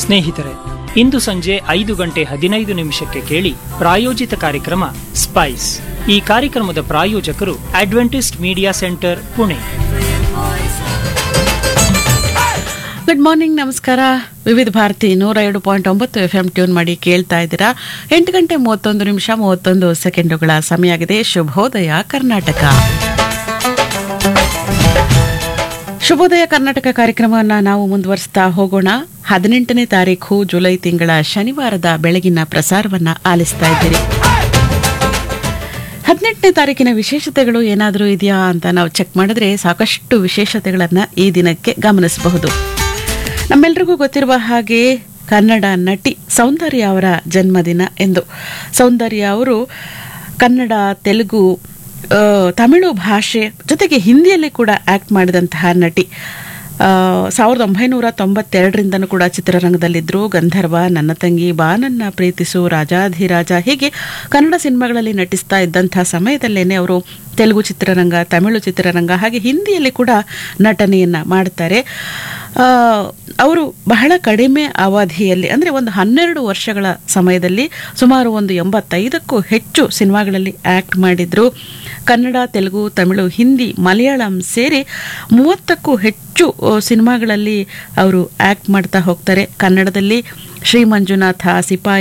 ಸ್ನೇಹಿತರೆ ಇಂದು ಸಂಜೆ ಐದು ಗಂಟೆ ಹದಿನೈದು ನಿಮಿಷಕ್ಕೆ ಕೇಳಿ ಪ್ರಾಯೋಜಿತ ಕಾರ್ಯಕ್ರಮ ಸ್ಪೈಸ್ ಈ ಕಾರ್ಯಕ್ರಮದ ಪ್ರಾಯೋಜಕರು Adventist media centre Pune good morning ನಮಸ್ಕಾರ ವಿವಿಧ ಭಾರತಿ ನೂರ ಎರಡು ಪಾಯಿಂಟ್ ಒಂಬತ್ತು ಎಫ್ ಎಂ ಟ್ಯೂನ್ ಮಾಡಿ ಕೇಳ್ತಾ ಇದ್ದೀರಾ ಎಂಟು ಗಂಟೆ ಮೂವತ್ತೊಂದು ನಿಮಿಷ ಮೂವತ್ತೊಂದು ಸೆಕೆಂಡುಗಳ ಸಮಯ ಆಗಿದೆ ಶುಭೋದಯ ಕರ್ನಾಟಕ ಶುಭೋದಯ ಕರ್ನಾಟಕ ಕಾರ್ಯಕ್ರಮವನ್ನು ನಾವು ಮುಂದುವರಿಸ್ತಾ ಹೋಗೋಣ ಹದಿನೆಂಟನೇ ತಾರೀಕು ಜುಲೈ ತಿಂಗಳ ಶನಿವಾರದ ಬೆಳಗಿನ ಪ್ರಸಾರವನ್ನ ಆಲಿಸ್ತಾ ಇದ್ದೀರಿ ಹದಿನೆಂಟನೇ ತಾರೀಕಿನ ವಿಶೇಷತೆಗಳು ಏನಾದರೂ ಇದೆಯಾ ಅಂತ ನಾವು ಚೆಕ್ ಮಾಡಿದ್ರೆ ಸಾಕಷ್ಟು ವಿಶೇಷತೆಗಳನ್ನು ಈ ದಿನಕ್ಕೆ ಗಮನಿಸಬಹುದು ನಮ್ಮೆಲ್ರಿಗೂ ಗೊತ್ತಿರುವ ಹಾಗೆ ಕನ್ನಡ ನಟಿ ಸೌಂದರ್ಯ ಅವರ ಜನ್ಮದಿನ ಎಂದು ಸೌಂದರ್ಯ ಅವರು ಕನ್ನಡ ತೆಲುಗು ಆ, ತಮಿಳು ಭಾಷೆ ಜೊತೆಗೆ ಹಿಂದಿಯಲ್ಲಿ ಕೂಡ ಆಕ್ಟ್ ಮಾಡಿದಂತಹ ನಟಿ ಆ, ಸಾವಿರದ ಒಂಬೈನೂರ ತೊಂಬತ್ತೆರಡರಿಂದನೂ ಕೂಡ ಚಿತ್ರರಂಗದಲ್ಲಿದ್ದರು ಗಂಧರ್ವ ನನ್ನ ತಂಗಿ ಬಾನನ್ನ ಪ್ರೀತಿಸು ರಾಜಾಧಿರಾಜ ಹೀಗೆ ಕನ್ನಡ ಸಿನಿಮಾಗಳಲ್ಲಿ ನಟಿಸ್ತಾ ಇದ್ದಂಥ ಸಮಯದಲ್ಲೇನೆ ಅವರು ತೆಲುಗು ಚಿತ್ರರಂಗ ತಮಿಳು ಚಿತ್ರರಂಗ ಹಾಗೆ ಹಿಂದಿಯಲ್ಲಿ ಕೂಡ ನಟನೆಯನ್ನ ಮಾಡ್ತಾರೆ ಆ, ಅವರು ಬಹಳ ಕಡಿಮೆ ಅವಧಿಯಲ್ಲಿ ಅಂದರೆ ಒಂದು ಹನ್ನೆರಡು ವರ್ಷಗಳ ಸಮಯದಲ್ಲಿ ಸುಮಾರು ಒಂದು ಎಂಬತ್ತೈದಕ್ಕೂ ಹೆಚ್ಚು ಸಿನಿಮಾಗಳಲ್ಲಿ ಆಕ್ಟ್ ಮಾಡಿದ್ರು ಕನ್ನಡ ತೆಲುಗು ತಮಿಳು ಹಿಂದಿ ಮಲಯಾಳಂ ಸೇರಿ ಮೂವತ್ತಕ್ಕೂ ಹೆಚ್ಚು ಆ, ಸಿನಿಮಾಗಳಲ್ಲಿ ಅವರು ಆಕ್ಟ್ ಮಾಡ್ತಾ ಹೋಗ್ತಾರೆ ಕನ್ನಡದಲ್ಲಿ ಶ್ರೀ ಮಂಜುನಾಥ ಸಿಪಾಯಿ